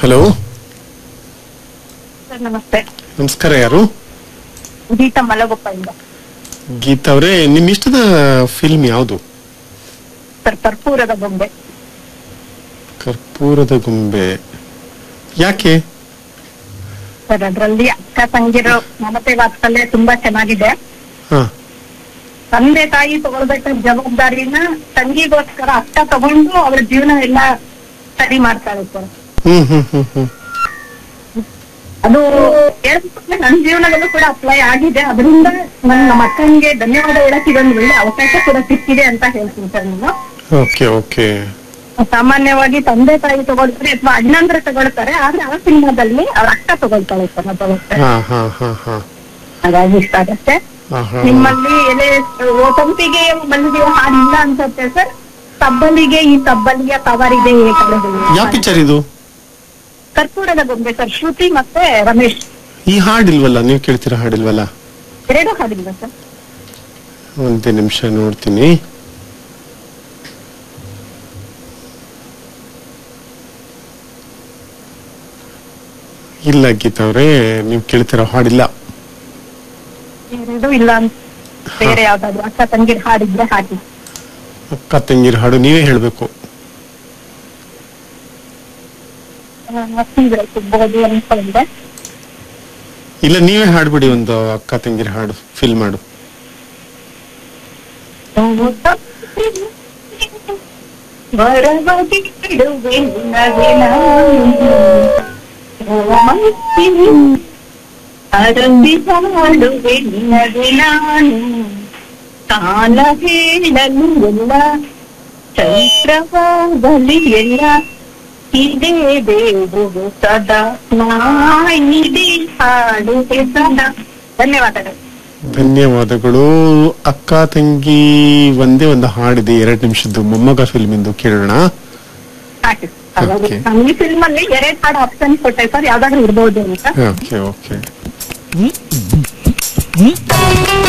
Hello sir ನಮಸ್ತೆ ನಮಸ್ಕಾರ ಯಾರು ಗೀತಾ ಮಲಗೊಪ್ಪಯಿಂದ ಗೀತಾ ಅವರೇ ನಿಮ್ ಇಷ್ಟದ ಫಿಲ್ಮ್ ಯಾವುದು ಸರ್ ಕರ್ಪೂರದ ಬೊಂಬೆ ಕರ್ಪೂರದ ಗೊಂಬೆ ಯಾಕೆ ಸರ್ ಅದರಲ್ಲಿ ಅಕ್ಕ ತಂಗಿರೋ ಮಮತೆ ವಾತ್ಸಲ್ಯ ತುಂಬಾ ಚೆನ್ನಾಗಿದೆ ಹಾ ತಂದೆ ತಾಯಿ ತಗೊಳ್ಬೇಕಾದ ಜವಾಬ್ದಾರಿನ ತಂಗಿಗೋಸ್ಕರ ಅಕ್ಕ ತಗೊಂಡು ಅವಳ ಜೀವನ ಎಲ್ಲ ಸರಿ ಮಾಡ್ತಾಳೆ ಸರ್ ಹ್ಮ್ ಹ್ಮ್ ಹ್ಮ್ ಹ್ಮ್ ಅದು ಹೇಳ್ಬೇಕಂದ್ರೆ ನನ್ನ ಜೀವನದಲ್ಲೂ ಕೂಡ ಅಪ್ಲೈ ಆಗಿದೆ ಅದರಿಂದ ನನ್ನ ನಮ್ಮ ಅಕ್ಕನಿಗೆ ಧನ್ಯವಾದ ಹೇಳಕ್ ಇದೊಂದು ಒಳ್ಳೆ ಅವಕಾಶ ಕೂಡ ಸಿಕ್ಕಿದೆ ಅಂತ ಹೇಳ್ತೀನಿ ಸರ್ ನಾನು ಓಕೆ ಓಕೆ ಸಾಮಾನ್ಯವಾಗಿ ತಂದೆ ತಾಯಿ ತಗೊಳ್ತಾರೆ ಅಥವಾ ಅಣ್ಣಂದ್ರೆ ತಗೊಳ್ತಾರೆ ಆದ್ರೆ ಆ ಸಿನಿಮಾದಲ್ಲಿ ಅವ್ರ ಅಕ್ಕ ತಗೊಳ್ತಾಳೆ ಸರ್ ಅದು ಹಾ ಹಾ ಹಾ ಹಾ ಹಾಗಾಗಿ ಇಷ್ಟ ಆಗತ್ತೆ ಹಾ ಹಾ ನಿಮ್ಮಲ್ಲಿ ಎಲೆ ಓ ತಂಪಿಗೆ ಮಲ್ಲಿಗೆ ಹಾಡಿಲ್ಲ ಅನ್ಸುತ್ತೆ ಸರ್ ತಬ್ಬಲಿಗೆ ಈ ತಬ್ಬಲಿಯ ತವರಿಗೆ ಈ ಕಳೆದು ಯಾವ ಪಿಕ್ಚರ್ ಇದು ಕರ್ಪೂರದ ಗೊಂಬೆ ಸರ್ ಶ್ರುತಿ ಮತ್ತೆ ರಮೇಶ್ ಈ ಹಾಡಿಲ್ವಲ್ಲ ನೀವು ಕೇಳ್ತೀರಾ ಹಾಡಿಲ್ವಲ್ಲ ಎರಡು ಹಾಡಿಲ್ಲ ಸರ್ ಒಂದೇ ನಿಮಿಷ ನೋಡ್ತೀನಿ ಇಲ್ಲ ಗೀತಾ ಅವ್ರೆ ನೀವು ಕೇಳ್ತಿರೋ ಹಾಡಿಲ್ಲ ಎರಡು ಇಲ್ಲ ಅಂತ ಬೇರೆ ಯಾವ್ದಾದ್ರು ಅಕ್ಕ ತಂಗಿರ್ ಹಾಡಿದ್ರೆ ಹಾಕಿ ಅಕ್ಕ ತಂಗಿರ ಹಾಡು ನೀವೇ ಹೇಳ್ಬೇಕು ಮಸ್ತಿದ್ರೆ ಸಿಗ್ಬಹುದು ಅನ್ಕೊಂಡೆ ಇಲ್ಲ ನೀವೇ ಹಾಡ್ಬಿಡಿ ಒಂದು ಅಕ್ಕ ತಂಗಿರ ಹಾಡು ಫಿಲ್ ಮಾಡು ವರವಾಗಿ ಬಿಡುವೆ ನಿನಗೆ ನಾನು. ರೋಮಾಂಚಿನಿ ಅರಂಬಿ ಹಾಡುವೆ ನಿನಗೆ ನಾನು ಕಾಲ ಹೇಳಲು ಎಲ್ಲ ಚೈತ್ರವಾಗಲಿ ಎಲ್ಲ ಇದೇ ಬೇಡುವೆ ಸದಾ ನಾಯಿದೆ ಹಾಡುವೆ ಸದಾ ಧನ್ಯವಾದಗಳು ಧನ್ಯವಾದಗಳು ಅಕ್ಕ ತಂಗಿ ಒಂದೇ ಒಂದು ಹಾಡಿದೆ ಎರಡು ನಿಮಿಷದ್ದು ಮೊಮ್ಮಗ ಫಿಲ್ಮ್ ಇಂದು ಕೇಳೋಣ ಸಾಕು Okay. ಈ ಫಿಲ್ಮ್ ಅಲ್ಲಿ ಎರಡ್ ಹಾಡು ಆಪ್ಷನ್ ಕೊಟ್ಟೆ ಸರ್ ಯಾವ್ದಾದ್ರು ಇರ್ಬೋದು ಅಂತ ಓಕೆ ಓಕೆ